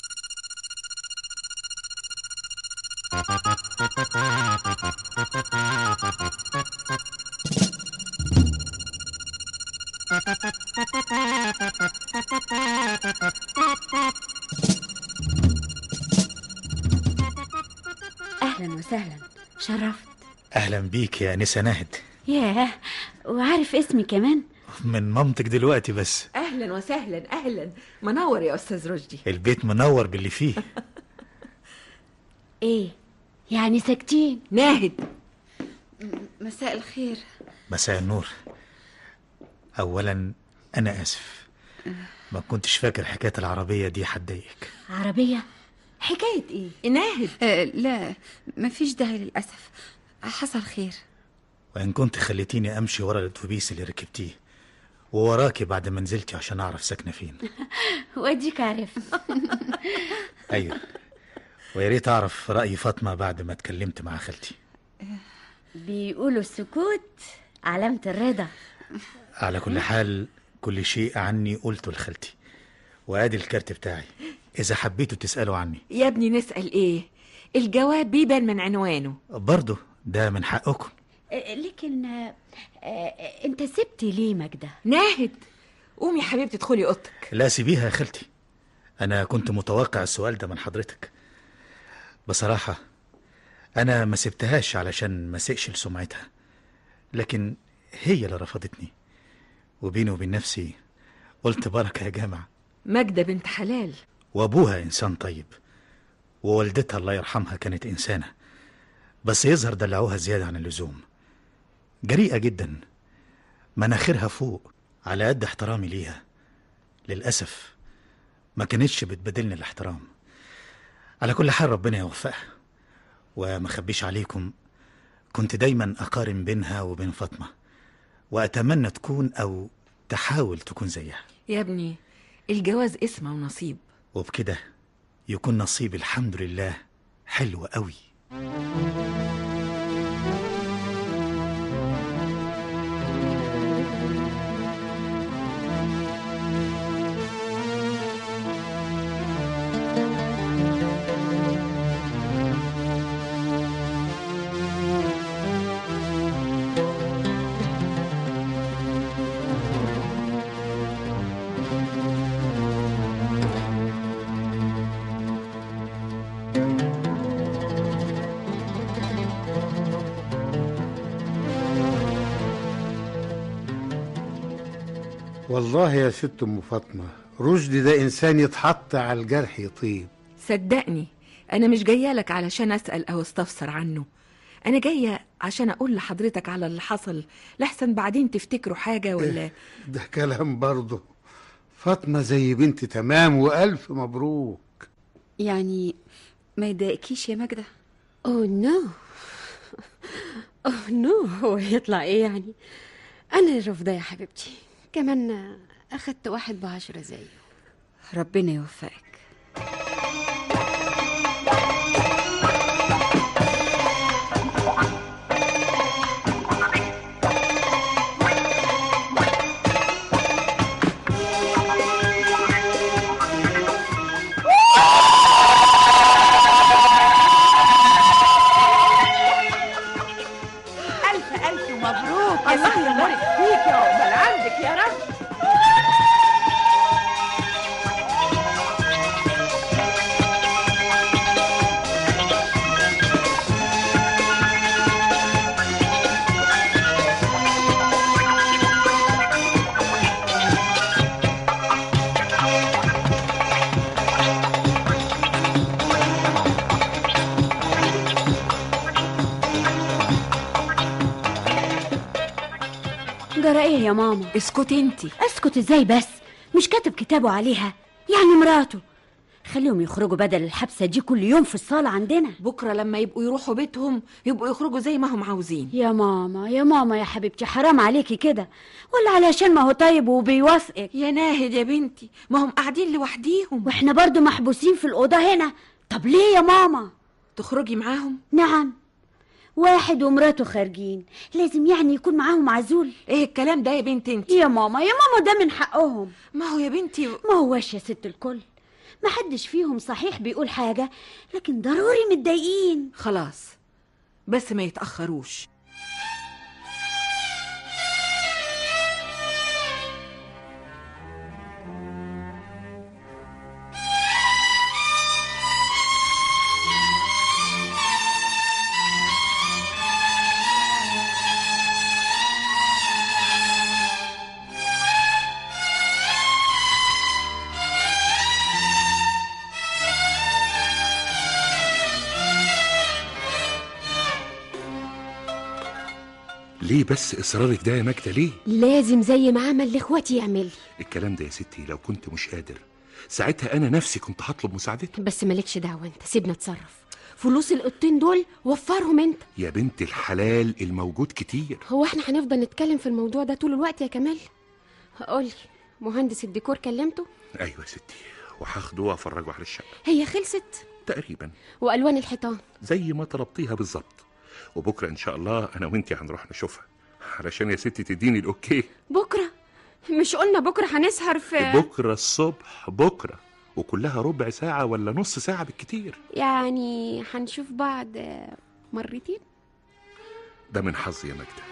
أهلا وسهلا شرفت أهلا بيك يا أنسة ناهد ياه وعارف اسمي كمان من مامتك دلوقتي بس اهلا وسهلا اهلا منور يا استاذ رشدي البيت منور باللي فيه إيه يعني ساكتين ناهد مساء الخير مساء النور أولا أنا آسف ما كنتش فاكر حكاية العربية دي هتضايقك عربية حكاية إيه؟ ناهد آه لا مفيش داعي للأسف حصل خير وإن كنت خليتيني أمشي ورا الأتوبيس اللي ركبتيه ووراكي بعد ما نزلتي عشان أعرف ساكنة فين وأديك عارف أيوه ويا ريت أعرف رأي فاطمة بعد ما اتكلمت مع خالتي بيقولوا السكوت علامة الرضا على كل حال كل شيء عني قلته لخالتي وادي الكارت بتاعي اذا حبيتوا تسالوا عني يا ابني نسال ايه الجواب بيبان من عنوانه برضه ده من حقكم آه، لكن آه، آه، انت سبت ليه ماجدة ناهد قومي يا حبيبتي ادخلي اوضتك لا سيبيها يا خالتي انا كنت متوقع السؤال ده من حضرتك بصراحه انا ما سبتهاش علشان ما سقش لسمعتها لكن هي اللي رفضتني وبيني وبين نفسي قلت بركه يا جامع ماجدة بنت حلال وابوها انسان طيب ووالدتها الله يرحمها كانت انسانه بس يظهر دلعوها زيادة عن اللزوم جريئة جدا مناخيرها فوق على قد احترامي ليها للأسف ما كانتش بتبادلني الاحترام على كل حال ربنا يوفقها وما خبيش عليكم كنت دايما أقارن بينها وبين فاطمة وأتمنى تكون أو تحاول تكون زيها يا ابني الجواز اسمه ونصيب وبكده يكون نصيبي الحمد لله حلو قوي والله يا ست ام فاطمه رشدي ده انسان يتحط على الجرح يطيب صدقني انا مش جايه لك علشان اسال او استفسر عنه انا جايه عشان اقول لحضرتك على اللي حصل لحسن بعدين تفتكروا حاجه ولا ده كلام برضه فاطمه زي بنت تمام والف مبروك يعني ما يضايقكيش يا ماجدة اوه نو اوه نو هو يطلع ايه يعني انا اللي رافضاه يا حبيبتي كمان اخدت واحد بعشرة زيه ربنا يوفقك الف الف مبروك الله يبارك فيك يا عقبال عندك يا رب جرى ايه يا ماما اسكتي انتي اسكت ازاي بس مش كاتب كتابه عليها يعني مراته خليهم يخرجوا بدل الحبسه دي كل يوم في الصاله عندنا بكره لما يبقوا يروحوا بيتهم يبقوا يخرجوا زي ما هم عاوزين يا ماما يا ماما يا حبيبتي حرام عليكي كده ولا علشان ما هو طيب وبيوافقك يا ناهد يا بنتي ما هم قاعدين لوحديهم واحنا برضو محبوسين في الاوضه هنا طب ليه يا ماما تخرجي معاهم نعم واحد ومراته خارجين لازم يعني يكون معاهم عزول ايه الكلام ده يا بنت انت يا ماما يا ماما ده من حقهم ما هو يا بنتي ما هوش يا ست الكل ما حدش فيهم صحيح بيقول حاجة لكن ضروري متضايقين خلاص بس ما يتأخروش ليه بس اصرارك ده يا ماجدة ليه لازم زي ما عمل لاخواتي يعمل الكلام ده يا ستي لو كنت مش قادر ساعتها انا نفسي كنت هطلب مساعدته بس مالكش دعوة انت سيبنا اتصرف فلوس القطين دول وفرهم انت يا بنت الحلال الموجود كتير هو احنا هنفضل نتكلم في الموضوع ده طول الوقت يا كمال قولي مهندس الديكور كلمته ايوه يا ستي وهاخده وافرجه على الشقه هي خلصت تقريبا والوان الحيطان زي ما طلبتيها بالظبط وبكره ان شاء الله انا وانتي هنروح نشوفها علشان يا ستي تديني الاوكي بكرة مش قلنا بكرة هنسهر في بكره الصبح بكره وكلها ربع ساعه ولا نص ساعه بالكتير يعني هنشوف بعض مرتين ده من حظي يا ماجده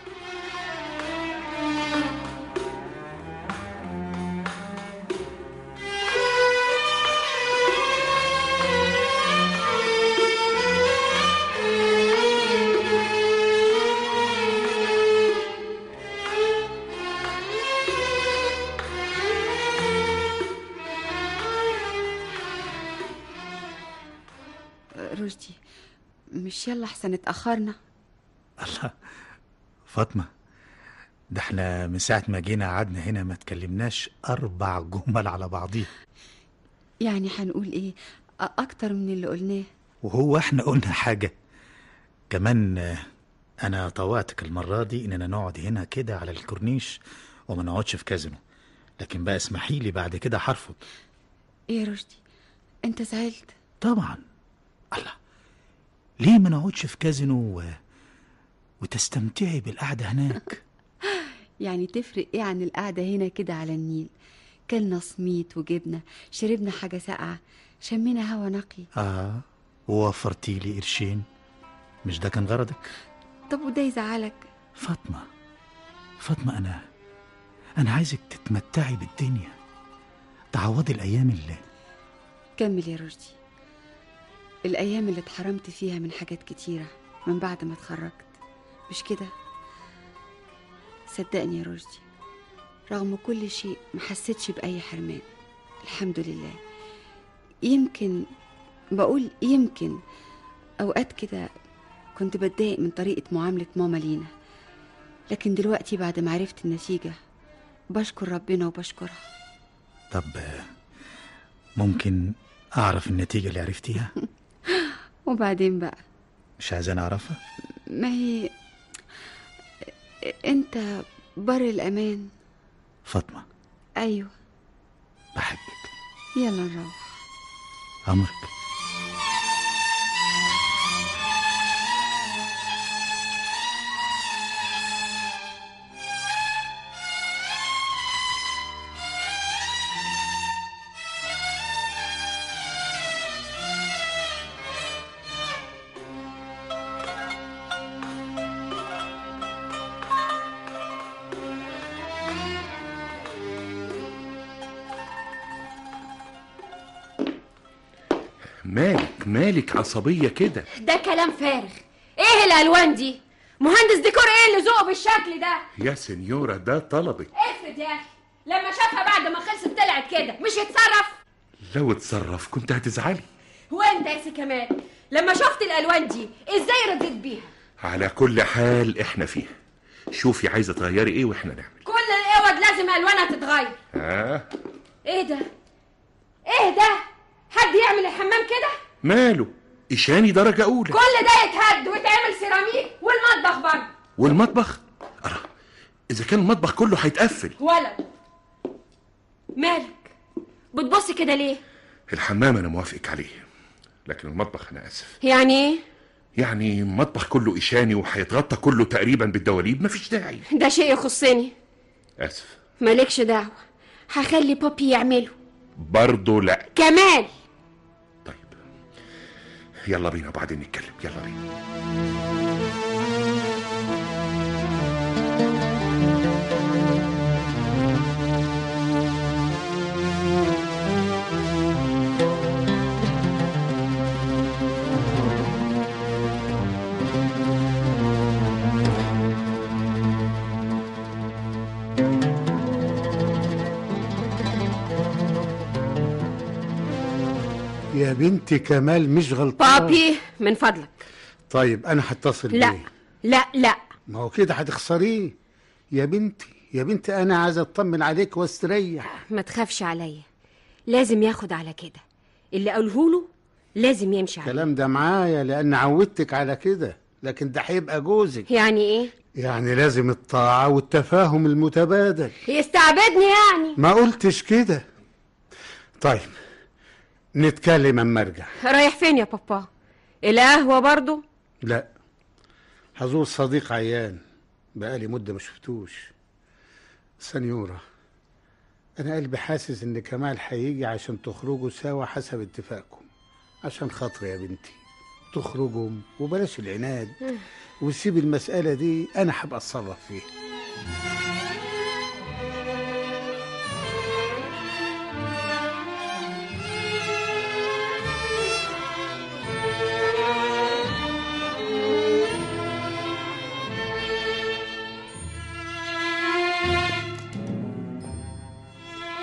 رشدي مش يلا احسن اتأخرنا الله فاطمة ده احنا من ساعة ما جينا قعدنا هنا ما تكلمناش أربع جمل على بعضيها يعني هنقول ايه أ- اكتر من اللي قلناه وهو احنا قلنا حاجة كمان آه، أنا طوعتك المرة دي إننا نقعد هنا كده على الكورنيش وما نقعدش في كازينو لكن بقى اسمحي لي بعد كده هرفض ايه يا رشدي انت زعلت طبعا الله ليه ما نقعدش في كازينو و... وتستمتعي بالقعدة هناك يعني تفرق ايه عن القعدة هنا كده على النيل كلنا سميت وجبنة شربنا حاجة ساقعة شمينا هوا نقي آه ووفرتي لي قرشين مش ده كان غرضك طب وده يزعلك فاطمة فاطمة أنا أنا عايزك تتمتعي بالدنيا تعوضي الأيام اللي كمل يا رشدي الأيام اللي اتحرمت فيها من حاجات كتيرة من بعد ما اتخرجت مش كده صدقني يا رشدي رغم كل شيء ما حسيتش بأي حرمان الحمد لله يمكن بقول يمكن أوقات كده كنت بتضايق من طريقة معاملة ماما لينا لكن دلوقتي بعد ما عرفت النتيجة بشكر ربنا وبشكرها طب آه، ممكن أعرف النتيجة اللي عرفتيها وبعدين بقى مش عايزين أعرفها ما هي انت بر الامان فاطمة ايوه بحبك يلا نروح أمرك مالك مالك عصبية كده ده كلام فارغ ايه الالوان دي مهندس ديكور ايه اللي ذوقه بالشكل ده يا سنيورة ده طلبك افرض يا اخي لما شافها بعد ما خلصت طلعت كده مش يتصرف لو اتصرف كنت هتزعلي وانت يا سي كمال لما شفت الالوان دي ازاي رديت بيها على كل حال احنا فيها شوفي عايزة تغيري ايه واحنا نعمل كل الاوض لازم الوانها تتغير اه ايه ده ايه ده حد يعمل الحمام كده ماله إشاني درجة أولى كل ده يتهد ويتعمل سيراميك والمطبخ برضه والمطبخ أرى إذا كان المطبخ كله هيتقفل ولا مالك بتبص كده ليه الحمام أنا موافقك عليه لكن المطبخ أنا آسف يعني ايه يعني المطبخ كله إشاني وهيتغطى كله تقريبا بالدواليب مفيش داعي ده شيء يخصني آسف مالكش دعوه هخلي بابي يعمله برضه لا كمال يلا بينا وبعدين نتكلم يلا بينا يا بنتي كمال مش غلطان بابي من فضلك طيب انا هتصل لا بيه لا لا ما هو كده هتخسريه يا بنتي يا بنتي انا عايز اطمن عليك واستريح ما تخافش عليا لازم ياخد على كده اللي قاله له لازم يمشي عليه الكلام ده معايا لان عودتك على كده لكن ده هيبقى جوزك يعني ايه يعني لازم الطاعة والتفاهم المتبادل يستعبدني يعني ما قلتش كده طيب نتكلم اما ارجع رايح فين يا بابا القهوة برضو لا هزور صديق عيان بقالي مدة ما شفتوش سنيورة أنا قلبي حاسس إن كمال هيجي عشان تخرجوا سوا حسب اتفاقكم عشان خاطري يا بنتي تخرجوا وبلاش العناد وسيب المسألة دي أنا هبقى أتصرف فيها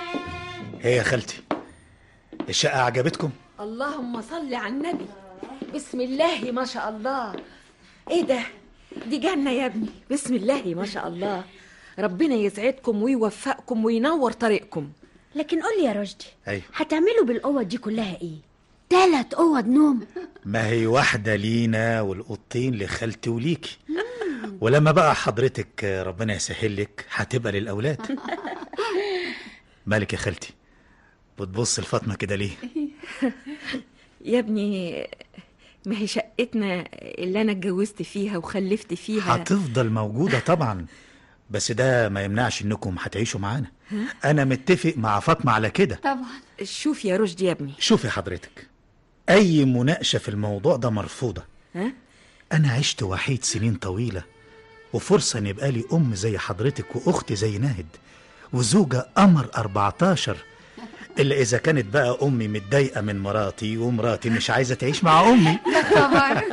ايه يا خالتي الشقة عجبتكم اللهم صل على النبي بسم الله ما شاء الله ايه ده دي جنة يا ابني بسم الله ما شاء الله ربنا يسعدكم ويوفقكم وينور طريقكم لكن قول لي يا رشدي ايوه هتعملوا بالقوة دي كلها ايه تلات اوض نوم ما هي واحدة لينا والقطين لخالتي وليكي ولما بقى حضرتك ربنا يسهل لك هتبقى للأولاد مالك يا خالتي بتبص لفاطمة كده ليه يا ابني ما هي شقتنا اللي انا اتجوزت فيها وخلفت فيها هتفضل موجودة طبعا بس ده ما يمنعش انكم هتعيشوا معانا انا متفق مع فاطمة على كده طبعا شوف يا رشدي يا ابني شوفي حضرتك اي مناقشة في الموضوع ده مرفوضة ها انا عشت وحيد سنين طويلة وفرصة ان يبقى لي ام زي حضرتك واخت زي ناهد وزوجة قمر 14 الا اذا كانت بقى امي متضايقة من مراتي ومراتي مش عايزة تعيش مع امي يا خبر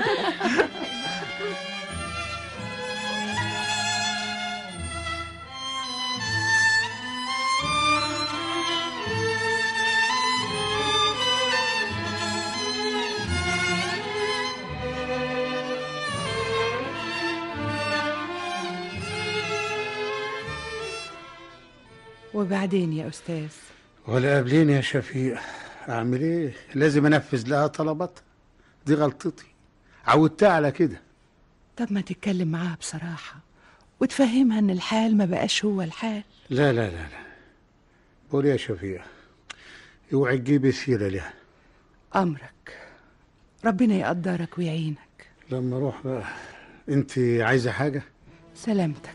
وبعدين يا أستاذ ولا قابلين يا شفيق اعمل ايه لازم انفذ لها طلباتها دي غلطتي عودتها على كده طب ما تتكلم معاها بصراحة وتفهمها إن الحال ما بقاش هو الحال لا لا لا لا قول يا شفيق اوعي تجيبي سيرة لها أمرك ربنا يقدرك ويعينك لما اروح بقى انت عايزة حاجة سلامتك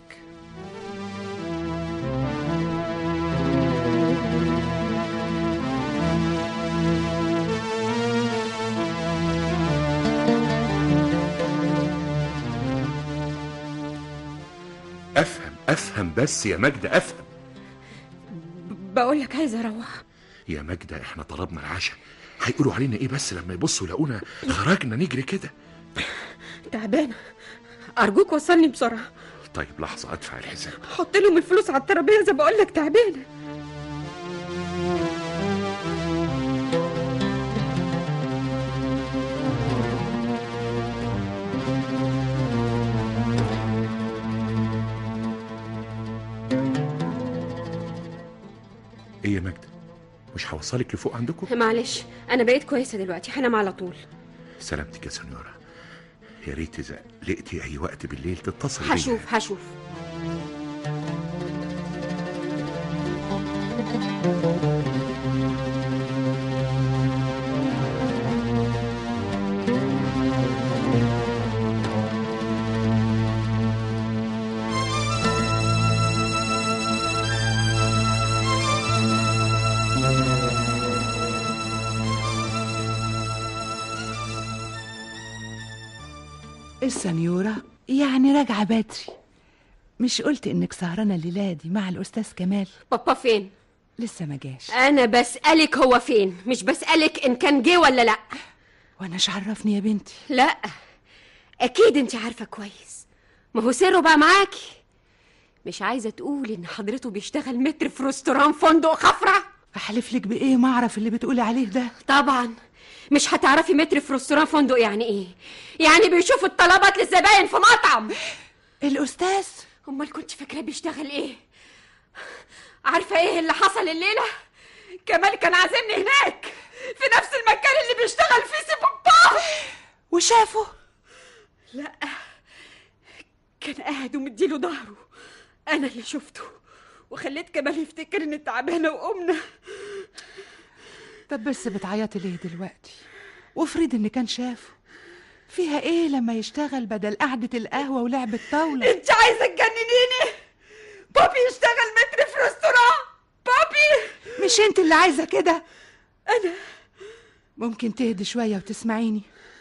افهم افهم بس يا ماجدة افهم بقول لك عايزه اروح يا ماجدة احنا طلبنا العشاء هيقولوا علينا ايه بس لما يبصوا يلاقونا خرجنا نجري كده تعبانه ارجوك وصلني بسرعه طيب لحظة ادفع الحساب حط لهم الفلوس على الترابيزه بقول لك تعبانه ايه يا ماجدة مش هوصلك لفوق عندكم معلش انا بقيت كويسه دلوقتي هنام على طول سلامتك يا سنيورة يا ريت اذا لقيتي اي وقت بالليل تتصل بيا هشوف هشوف السنيورة يعني راجعة بدري مش قلت إنك سهرانة الليلة دي مع الأستاذ كمال بابا فين لسه ما جاش انا بسالك هو فين مش بسالك ان كان جه ولا لا وأنا إيش عرفني يا بنتي لا اكيد انت عارفه كويس ما هو سره بقى معاكي مش عايزه تقول ان حضرته بيشتغل متر في رستوران فندق خفره أحلف لك بإيه ما أعرف اللي بتقولي عليه ده طبعا مش هتعرفي متر في رستوران فندق يعني ايه يعني بيشوف الطلبات للزباين في مطعم الأستاذ امال كنت فاكراه بيشتغل ايه عارفه ايه اللي حصل الليله كمال كان عازمني هناك في نفس المكان اللي بيشتغل فيه سي بابا وشافه لا كان قاعد ومديله ظهره انا اللي شفته وخليت كمال يفتكر اني تعبانه وقمنا طب بس بتعيطي ليه دلوقتي وافرض إن كان شافه فيها إيه لما يشتغل بدل قعدة القهوة ولعب الطاولة انت عايزه تجننيني بابي يشتغل متر في رستوران بابي مش انت اللي عايزة كده انا ممكن تهدي شوية وتسمعيني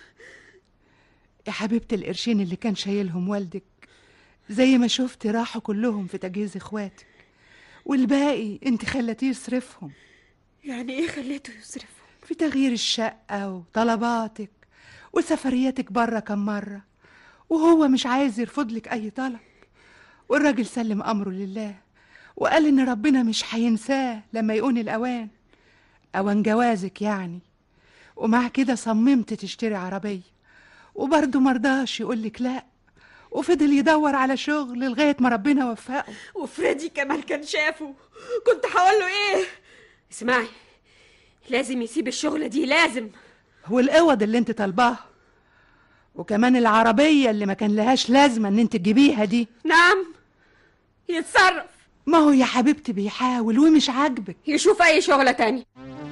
يا حبيبتي القرشين اللي كان شايلهم والدك زي ما شفتي راحوا كلهم في تجهيز اخواتك والباقي انت خلتيه يصرفهم يعني ايه خليته يصرفه في تغيير الشقة وطلباتك وسفرياتك بره كم مرة وهو مش عايز يرفض لك أي طلب والراجل سلم أمره لله وقال إن ربنا مش هينساه لما يكون الأوان أوان جوازك يعني ومع كده صممت تشتري عربية وبرضه مرضاش يقولك لا وفضل يدور على شغل لغاية ما ربنا وفقه وفريدي كمان كان شافه كنت هقول له ايه اسمعي لازم يسيب الشغلة دي لازم والقوض اللي انت طالباها وكمان العربية اللي ما كان لهاش لازمة ان انت تجيبيها دي نعم يتصرف ما هو يا حبيبتي بيحاول ومش عاجبك يشوف اي شغلة تاني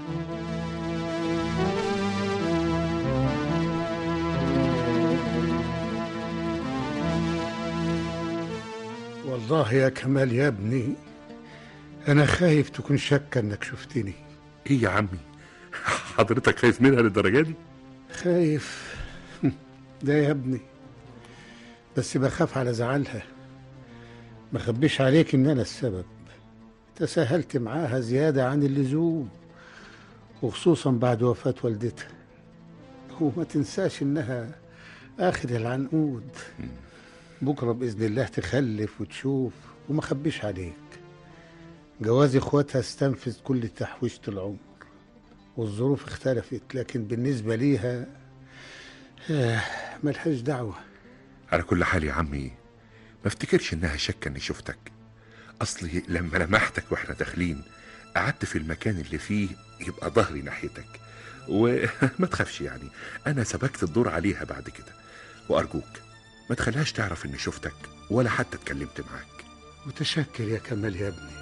والله يا كمال يا ابني انا خايف تكون شاكه انك شفتني ايه يا عمي حضرتك خايف منها للدرجه دي خايف ده يا ابني بس بخاف على زعلها ما اخبيش عليك ان انا السبب تساهلت معاها زياده عن اللزوم وخصوصا بعد وفاه والدتها وما تنساش انها اخر العنقود بكره باذن الله تخلف وتشوف وما اخبيش عليك جواز اخواتها استنفذ كل تحويشه العمر والظروف اختلفت لكن بالنسبه ليها آه، ملهاش دعوه على كل حال يا عمي ما افتكرش انها شك اني شفتك اصلي لما لمحتك واحنا داخلين قعدت في المكان اللي فيه يبقى ظهري ناحيتك وما تخافش يعني انا سبكت الدور عليها بعد كده وارجوك ما تخليهاش تعرف اني شفتك ولا حتى اتكلمت معاك متشكر يا كمال يا ابني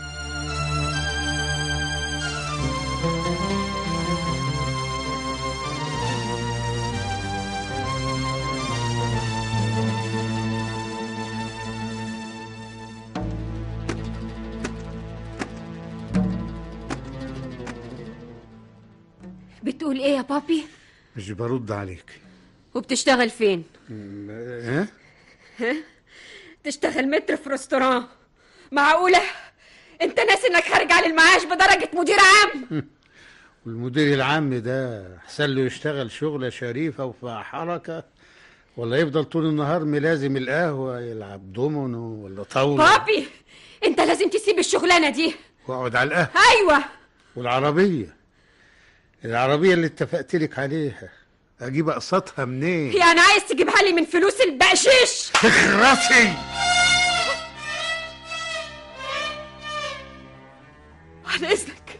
بتقول ايه يا بابي مش برد عليك وبتشتغل فين م- ها ها تشتغل متر في ريستوران معقولة انت ناسي انك خارج على المعاش بدرجة مدير عام والمدير العام ده احسن له يشتغل شغلة شريفة وفيها حركة ولا يفضل طول النهار ملازم القهوة يلعب دومينو ولا طاولة بابي انت لازم تسيب الشغلانة دي واقعد على القهوة ايوه والعربية العربية اللي اتفقت لك عليها اجيب اقساطها منين يعني عايز تجيبها لي من فلوس البقشيش اخرسي عن اذنك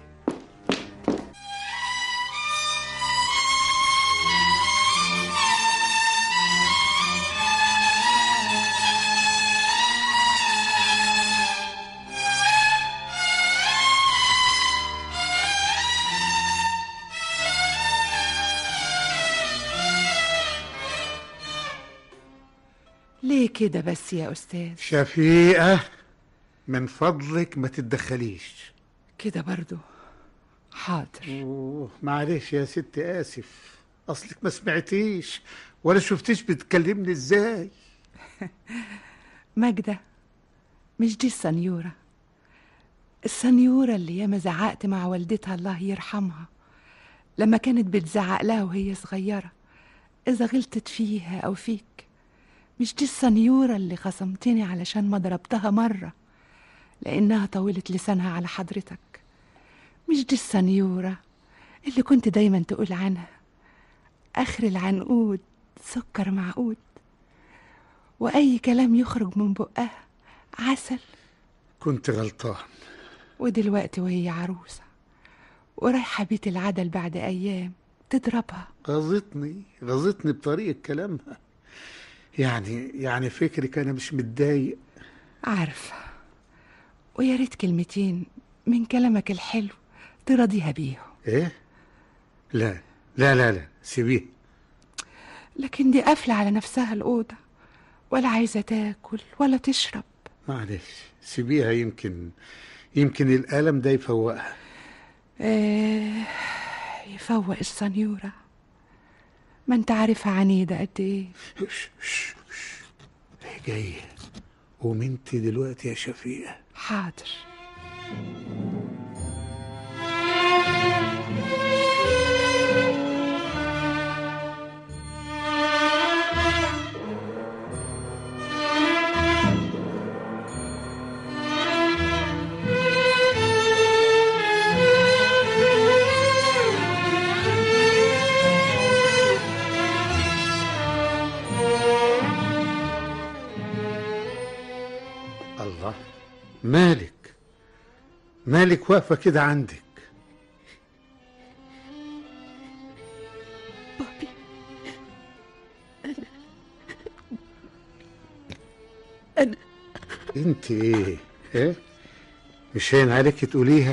ليه كده بس يا أستاذ شفيقة من فضلك ما تتدخليش كده برضو حاضر أوه معلش يا ست آسف أصلك ما سمعتيش ولا شفتيش بتكلمني إزاي ماجدة مش دي السنيورة السنيورة اللي ياما زعقت مع والدتها الله يرحمها لما كانت بتزعق لها وهي صغيرة إذا غلطت فيها أو فيك مش دي السنيورة اللي خصمتني علشان ما ضربتها مرة لأنها طولت لسانها على حضرتك مش دي السنيورة اللي كنت دايما تقول عنها آخر العنقود سكر معقود وأي كلام يخرج من بقها عسل كنت غلطان ودلوقتي وهي عروسة ورايحة بيت العدل بعد أيام تضربها غزتني غزتني بطريقة كلامها يعني يعني فكرك أنا مش متضايق عارفة ويا ريت كلمتين من كلامك الحلو تراضيها بيهم إيه؟ لا لا لا لا سيبيه لكن دي قافلة على نفسها الأوضة ولا عايزة تاكل ولا تشرب معلش سيبيها يمكن يمكن الألم ده يفوقها إيه يفوق السنيورة ما انت عارفها عنيدة قد ايه ش- ش- ش. هي جاية قوم انت دلوقتي يا شفيقة حاضر مالك واقفة كده عندك بابي أنا انت ايه ايه مش هين عليك تقوليها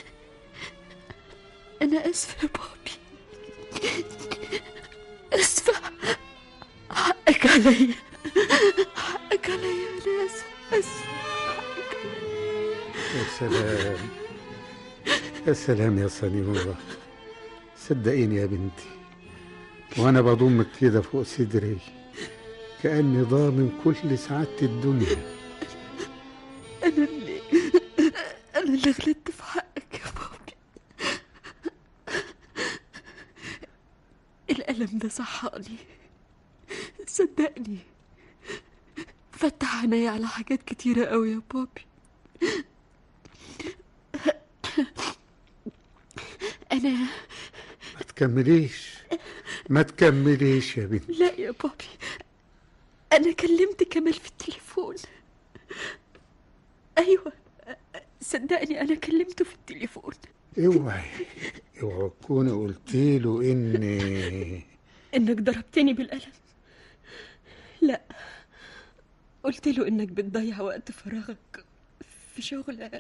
أنا آسفة يا بابي آسفة حقك عليا حقك عليا أنا آسفة آسفة يا سلام يا سلام يا سنيورة صدقيني يا بنتي وانا بضمك كده فوق صدري كأني ضامن كل سعادة الدنيا أنا اللي أنا اللي غلطت في حقك يا بابي الألم ده صحاني صدقني فتح عيني على حاجات كتيرة قوي يا بابي أنا ما تكمليش ما تكمليش يا بنتي لا يا بابي أنا كلمت كمال في التليفون أيوة صدقني أنا كلمته في التليفون اوعي اوعي تكوني قلتي له اني إنك ضربتني بالقلم لا قلت له إنك بتضيع وقت فراغك في شغل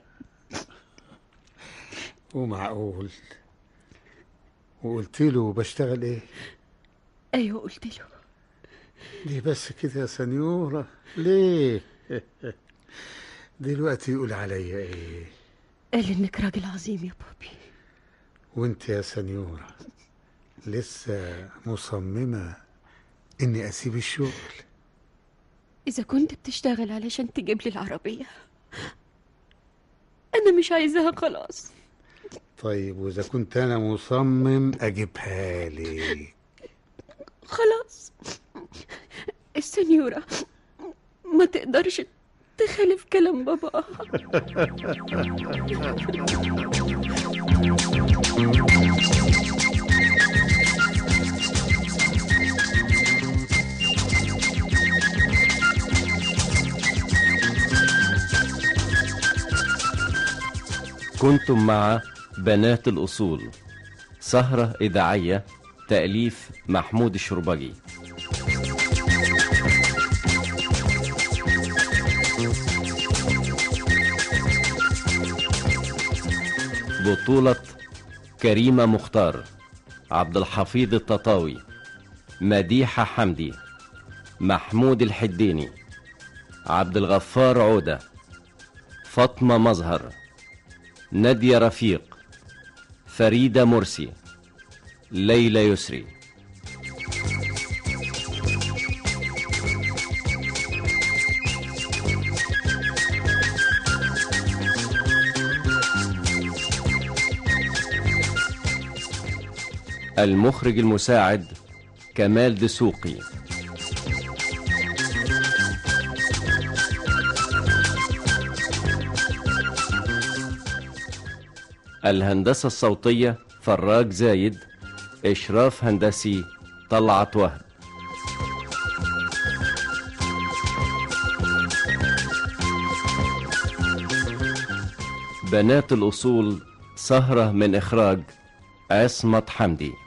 ومعقول وقلت له بشتغل ايه أيوة قلت له ليه بس كده يا سنيورة ليه دلوقتي يقول عليا ايه قال إنك راجل عظيم يا بابي وانت يا سنيورة لسه مصممة اني اسيب الشغل إذا كنت بتشتغل علشان تجيب لي العربية أنا مش عايزاها خلاص طيب واذا كنت انا مصمم اجيبها لك خلاص السنيورة ما تقدرش تخالف كلام بابا كنتم مع بنات الأصول سهرة إذاعية تأليف محمود الشربجي بطولة كريمة مختار عبد الحفيظ التطاوي مديحة حمدي محمود الحديني عبد الغفار عودة فاطمة مظهر نادية رفيق فريدة مرسي ليلى يسري المخرج المساعد كمال دسوقي الهندسة الصوتية فراج زايد إشراف هندسي طلعت وهب بنات الأصول سهرة من إخراج عصمت حمدي